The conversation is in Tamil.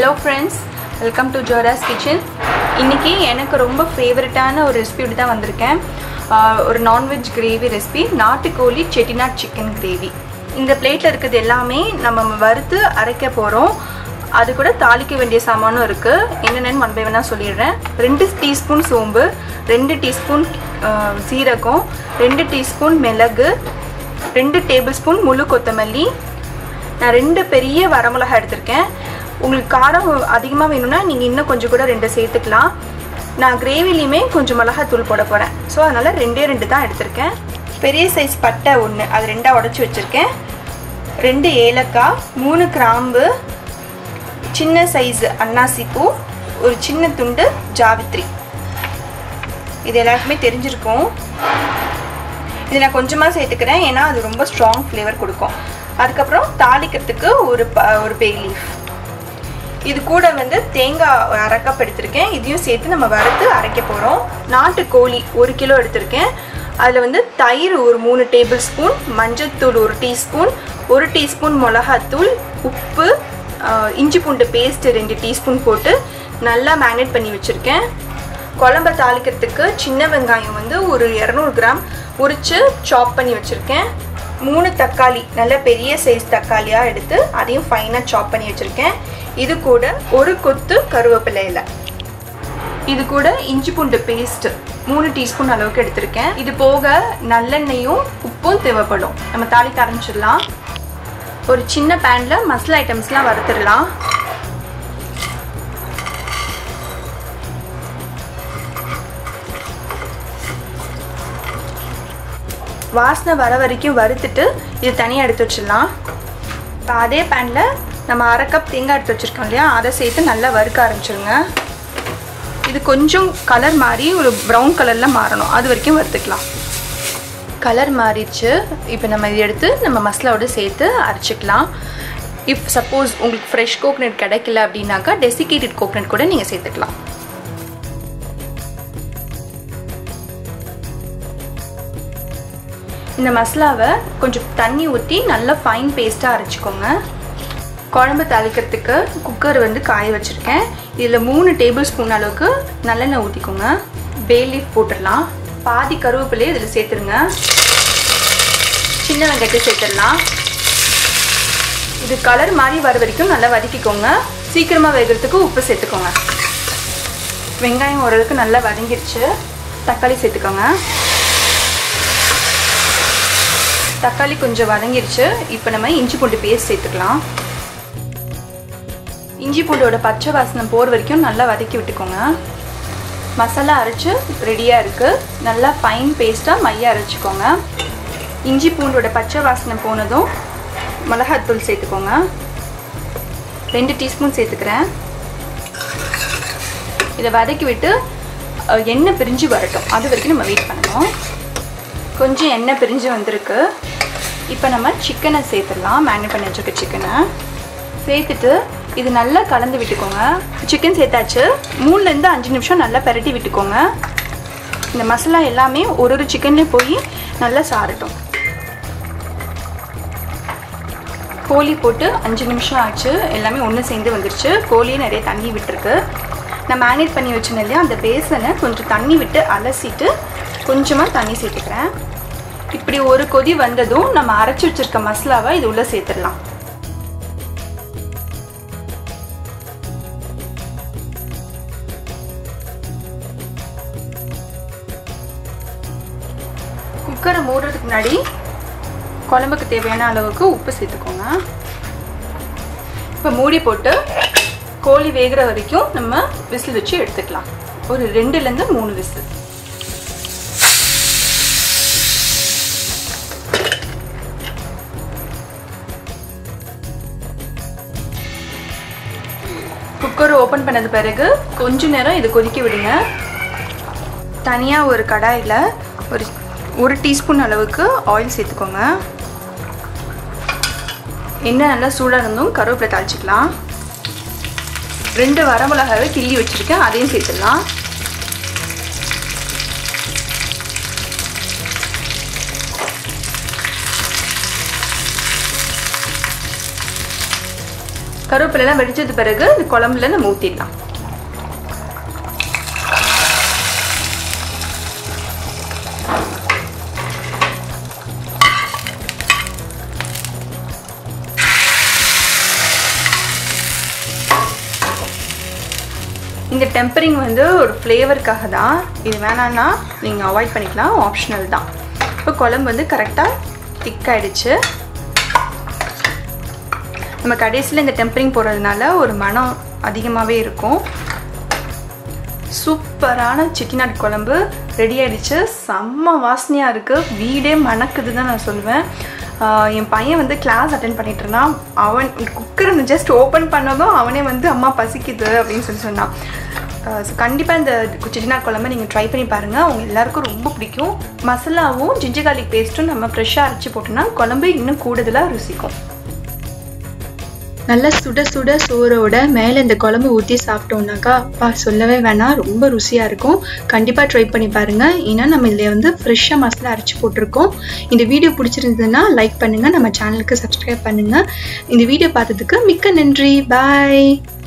ஹலோ ஃப்ரெண்ட்ஸ் வெல்கம் டு ஜோராஸ் கிச்சன் இன்றைக்கி எனக்கு ரொம்ப ஃபேவரட்டான ஒரு ரெசிபி தான் வந்திருக்கேன் ஆஹ் ஒரு நான்வெஜ் கிரேவி ரெசிபி நாட்டுக்கோழி செட்டிநாட் சிக்கன் கிரேவி இந்த பிளேட்டில் இருக்கிறது எல்லாமே நம்ம வறுத்து அரைக்க போகிறோம் அது கூட தாளிக்க வேண்டிய சாமானும் இருக்குது என்னென்னு ஒன் பை ஒன்னாக சொல்லிடுறேன் ரெண்டு டீஸ்பூன் சோம்பு ரெண்டு டீஸ்பூன் சீரகம் ரெண்டு டீஸ்பூன் மிளகு ரெண்டு டேபிள் ஸ்பூன் முழு கொத்தமல்லி நான் ரெண்டு பெரிய வரமிளகா எடுத்திருக்கேன் உங்களுக்கு காரம் அதிகமாக வேணும்னா நீங்கள் இன்னும் கொஞ்சம் கூட ரெண்டு சேர்த்துக்கலாம் நான் கிரேவிலையுமே கொஞ்சம் மிளகாத்தூள் போட போகிறேன் ஸோ அதனால் ரெண்டே ரெண்டு தான் எடுத்திருக்கேன் பெரிய சைஸ் பட்டை ஒன்று அது ரெண்டாக உடச்சி வச்சுருக்கேன் ரெண்டு ஏலக்காய் மூணு கிராம்பு சின்ன சைஸ் அன்னாசி பூ ஒரு சின்ன துண்டு ஜாவித்ரி இது எல்லாருக்குமே தெரிஞ்சிருக்கும் இது நான் கொஞ்சமாக சேர்த்துக்கிறேன் ஏன்னா அது ரொம்ப ஸ்ட்ராங் ஃப்ளேவர் கொடுக்கும் அதுக்கப்புறம் தாளிக்கிறதுக்கு ஒரு ப ஒரு பே லீஃப் இது கூட வந்து தேங்காய் ஒரு அரை கப் எடுத்திருக்கேன் இதையும் சேர்த்து நம்ம வறுத்து அரைக்க போகிறோம் நாட்டு கோழி ஒரு கிலோ எடுத்திருக்கேன் அதில் வந்து தயிர் ஒரு மூணு டேபிள் ஸ்பூன் மஞ்சள்தூள் ஒரு டீஸ்பூன் ஒரு டீஸ்பூன் மிளகாத்தூள் உப்பு இஞ்சி பூண்டு பேஸ்ட்டு ரெண்டு டீஸ்பூன் போட்டு நல்லா மேக்னேட் பண்ணி வச்சுருக்கேன் குழம்ப தாளிக்கிறதுக்கு சின்ன வெங்காயம் வந்து ஒரு இரநூறு கிராம் உரித்து சாப் பண்ணி வச்சுருக்கேன் மூணு தக்காளி நல்ல பெரிய சைஸ் தக்காளியாக எடுத்து அதையும் ஃபைனாக சாப் பண்ணி வச்சுருக்கேன் இது கூட ஒரு கொத்து கருவேப்பிலை இலை இது கூட இஞ்சி பூண்டு பேஸ்ட்டு மூணு டீஸ்பூன் அளவுக்கு எடுத்திருக்கேன் இது போக நல்லெண்ணெயும் உப்பும் தேவைப்படும் நம்ம தாளிக்க ஆரம்பிச்சிடலாம் ஒரு சின்ன பேனில் மசாலா ஐட்டம்ஸ்லாம் வறுத்துடலாம் வாசனை வர வரைக்கும் வறுத்துட்டு இது தனியாக எடுத்து வச்சிடலாம் இப்போ அதே பேனில் நம்ம அரை கப் தேங்காய் எடுத்து வச்சுருக்கோம் இல்லையா அதை சேர்த்து நல்லா வறுக்க ஆரம்பிச்சிருங்க இது கொஞ்சம் கலர் மாறி ஒரு ப்ரௌன் கலரில் மாறணும் அது வரைக்கும் வறுத்துக்கலாம் கலர் மாறிடுச்சு இப்போ நம்ம இதை எடுத்து நம்ம மசாலாவோட சேர்த்து அரைச்சிக்கலாம் இஃப் சப்போஸ் உங்களுக்கு ஃப்ரெஷ் கோகனட் கிடைக்கல அப்படின்னாக்கா டெசிகேட்டட் கோகனட் கூட நீங்கள் சேர்த்துக்கலாம் இந்த மசாலாவை கொஞ்சம் தண்ணி ஊற்றி நல்லா ஃபைன் பேஸ்ட்டாக அரைச்சிக்கோங்க குழம்பு தாளிக்கிறதுக்கு குக்கர் வந்து காய வச்சுருக்கேன் இதில் மூணு டேபிள் ஸ்பூன் அளவுக்கு நல்லெண்ணெய் ஊற்றிக்கோங்க பே லீஃப் போட்டுடலாம் பாதி கருவேப்பிலையை இதில் சேர்த்துருங்க சின்ன வெங்காயத்தை சேர்த்துடலாம் இது கலர் மாதிரி வர வரைக்கும் நல்லா வதக்கிக்கோங்க சீக்கிரமாக வேகிறதுக்கு உப்பு சேர்த்துக்கோங்க வெங்காயம் ஓரளவுக்கு நல்லா வதங்கிருச்சு தக்காளி சேர்த்துக்கோங்க தக்காளி கொஞ்சம் வதங்கிருச்சு இப்போ நம்ம இஞ்சி பூண்டு பேஸ்ட் சேர்த்துக்கலாம் இஞ்சி பூண்டோட பச்சை வாசனை போகிற வரைக்கும் நல்லா வதக்கி விட்டுக்கோங்க மசாலா அரைச்சி ரெடியாக இருக்குது நல்லா ஃபைன் பேஸ்ட்டாக மைய அரைச்சிக்கோங்க இஞ்சி பூண்டோட பச்சை வாசனை போனதும் மிளகாத்தூள் சேர்த்துக்கோங்க ரெண்டு டீஸ்பூன் சேர்த்துக்கிறேன் இதை வதக்கி விட்டு எண்ணெய் பிரிஞ்சு வரட்டும் அது வரைக்கும் நம்ம வெயிட் பண்ணணும் கொஞ்சம் எண்ணெய் பிரிஞ்சு வந்திருக்கு இப்போ நம்ம சிக்கனை சேர்த்துடலாம் மேரினேட் பண்ணி வச்சுருக்க சிக்கனை சேர்த்துட்டு இது நல்லா கலந்து விட்டுக்கோங்க சிக்கன் சேர்த்தாச்சு மூணுலேருந்து அஞ்சு நிமிஷம் நல்லா பெரட்டி விட்டுக்கோங்க இந்த மசாலா எல்லாமே ஒரு ஒரு சிக்கன்லேயும் போய் நல்லா சாரட்டும் கோழி போட்டு அஞ்சு நிமிஷம் ஆச்சு எல்லாமே ஒன்று சேர்ந்து வந்துருச்சு கோழியே நிறைய தண்ணி விட்டுருக்கு நான் மேரினேட் பண்ணி வச்சுருந்தேன் இல்லையா அந்த பேசனை கொஞ்சம் தண்ணி விட்டு அலசிட்டு கொஞ்சமாக தண்ணி சேர்த்துக்கிறேன் இப்படி ஒரு கொதி வந்ததும் நம்ம அரைச்சி வச்சிருக்க மசாலாவை இது உள்ளே சேர்த்துடலாம் குக்கரை மூடுறதுக்கு முன்னாடி குழம்புக்கு தேவையான அளவுக்கு உப்பு சேர்த்துக்கோங்க இப்போ மூடி போட்டு கோழி வேகிற வரைக்கும் நம்ம விசில் வச்சு எடுத்துக்கலாம் ஒரு ரெண்டுலேருந்து மூணு விசில் குக்கர் ஓப்பன் பண்ணது பிறகு கொஞ்ச நேரம் இது கொதிக்க விடுங்க தனியாக ஒரு கடாயில் ஒரு ஒரு டீஸ்பூன் அளவுக்கு ஆயில் சேர்த்துக்கோங்க எண்ணெய் நல்லா சூடாக இருந்தும் கருவேப்பிலை தாளிச்சிக்கலாம் ரெண்டு வரமிளகாவை கிள்ளி வச்சுருக்கேன் அதையும் சேர்த்துடலாம் கருவேப்பிலெல்லாம் வெடிச்சது பிறகு இந்த குழம்புல நம்ம ஊற்றிடலாம் இந்த டெம்பரிங் வந்து ஒரு ஃப்ளேவருக்காக தான் இது வேணான்னா நீங்கள் அவாய்ட் பண்ணிக்கலாம் ஆப்ஷனல் தான் இப்போ குழம்பு வந்து கரெக்டாக திக்காயிடுச்சு நம்ம கடைசியில் இந்த டெம்பரிங் போடுறதுனால ஒரு மனம் அதிகமாகவே இருக்கும் சூப்பரான செட்டிநாடு குழம்பு ரெடி ஆயிடுச்சு செம்ம வாசனையாக இருக்குது வீடே மணக்குது தான் நான் சொல்லுவேன் ஆஹ் என் பையன் வந்து கிளாஸ் அட்டன் பண்ணிட்டு இருந்தான் அவன் குக்கரை ஜஸ்ட் ஓப்பன் பண்ணதும் அவனே வந்து அம்மா பசிக்குது அப்படின்னு சொல்லி சொன்னான் ஸோ கண்டிப்பாக இந்த செட்டிநாடு குழம்பு நீங்கள் ட்ரை பண்ணி பாருங்கள் அவங்க எல்லாருக்கும் ரொம்ப பிடிக்கும் மசாலாவும் ஜிஞ்சர் garlic பேஸ்ட்டும் நம்ம ஃப்ரெஷ்ஷாக அரைச்சி போட்டோம்னா குழம்பு இன்னும் கூடுதலாக ருசிக்கும் நல்லா சுட சுட சோறோட மேலே இந்த குழம்பு ஊற்றி சாப்பிட்டோம்னாக்கா அப்பா சொல்லவே வேணாம் ரொம்ப ருசியாக இருக்கும் கண்டிப்பாக ட்ரை பண்ணி பாருங்கள் ஏன்னா நம்ம இதில் வந்து ஃப்ரெஷ்ஷாக மசாலா அரைச்சி போட்டிருக்கோம் இந்த வீடியோ பிடிச்சிருந்ததுன்னா லைக் பண்ணுங்கள் நம்ம சேனலுக்கு சப்ஸ்கிரைப் பண்ணுங்கள் இந்த வீடியோ பார்த்ததுக்கு மிக்க நன்றி பாய்